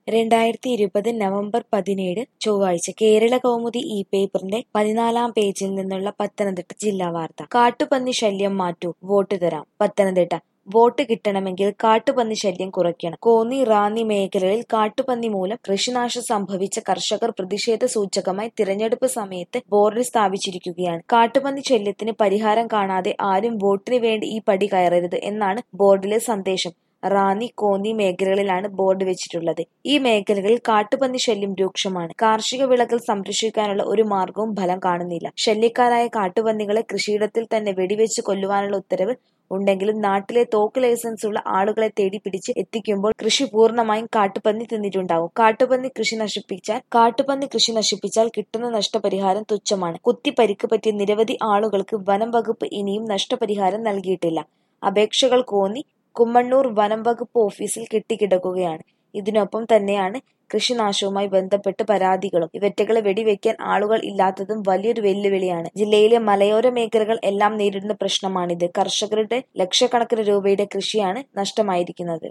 രണ്ടായിരത്തി ഇരുപത് നവംബർ പതിനേഴ് ചൊവ്വാഴ്ച കേരള കൗമുദി ഈ പേപ്പറിന്റെ പതിനാലാം പേജിൽ നിന്നുള്ള പത്തനംതിട്ട ജില്ലാ വാർത്ത കാട്ടുപന്നി ശല്യം മാറ്റൂ വോട്ട് തരാം പത്തനംതിട്ട വോട്ട് കിട്ടണമെങ്കിൽ കാട്ടുപന്നി ശല്യം കുറയ്ക്കണം കോന്നി റാന്നി മേഖലകളിൽ കാട്ടുപന്നി മൂലം കൃഷിനാശം സംഭവിച്ച കർഷകർ പ്രതിഷേധ സൂചകമായി തിരഞ്ഞെടുപ്പ് സമയത്ത് ബോർഡ് സ്ഥാപിച്ചിരിക്കുകയാണ് കാട്ടുപന്നി ശല്യത്തിന് പരിഹാരം കാണാതെ ആരും വോട്ടിന് വേണ്ടി ഈ പടി കയറരുത് എന്നാണ് ബോർഡിലെ സന്ദേശം റാന്നി കോന്നി മേഖലകളിലാണ് ബോർഡ് വെച്ചിട്ടുള്ളത് ഈ മേഖലകളിൽ കാട്ടുപന്നി ശല്യം രൂക്ഷമാണ് കാർഷിക വിളകൾ സംരക്ഷിക്കാനുള്ള ഒരു മാർഗവും ഫലം കാണുന്നില്ല ശല്യക്കാരായ കാട്ടുപന്നികളെ കൃഷിയിടത്തിൽ തന്നെ വെടിവെച്ച് കൊല്ലുവാനുള്ള ഉത്തരവ് ഉണ്ടെങ്കിലും നാട്ടിലെ തോക്ക് ലൈസൻസ് ഉള്ള ആളുകളെ തേടി പിടിച്ച് എത്തിക്കുമ്പോൾ കൃഷി പൂർണ്ണമായും കാട്ടുപന്നി തിന്നിട്ടുണ്ടാവും കാട്ടുപന്നി കൃഷി നശിപ്പിച്ചാൽ കാട്ടുപന്നി കൃഷി നശിപ്പിച്ചാൽ കിട്ടുന്ന നഷ്ടപരിഹാരം തുച്ഛമാണ് കുത്തി പരിക്ക് പറ്റിയ നിരവധി ആളുകൾക്ക് വനം വകുപ്പ് ഇനിയും നഷ്ടപരിഹാരം നൽകിയിട്ടില്ല അപേക്ഷകൾ കോന്നി കുമ്മണ്ണൂർ വനം വകുപ്പ് ഓഫീസിൽ കെട്ടിക്കിടക്കുകയാണ് ഇതിനൊപ്പം തന്നെയാണ് കൃഷിനാശവുമായി ബന്ധപ്പെട്ട് പരാതികളും ഇവറ്റകളെ വെടിവെക്കാൻ ആളുകൾ ഇല്ലാത്തതും വലിയൊരു വെല്ലുവിളിയാണ് ജില്ലയിലെ മലയോര മേഖലകൾ എല്ലാം നേരിടുന്ന പ്രശ്നമാണിത് കർഷകരുടെ ലക്ഷക്കണക്കിന് രൂപയുടെ കൃഷിയാണ് നഷ്ടമായിരിക്കുന്നത്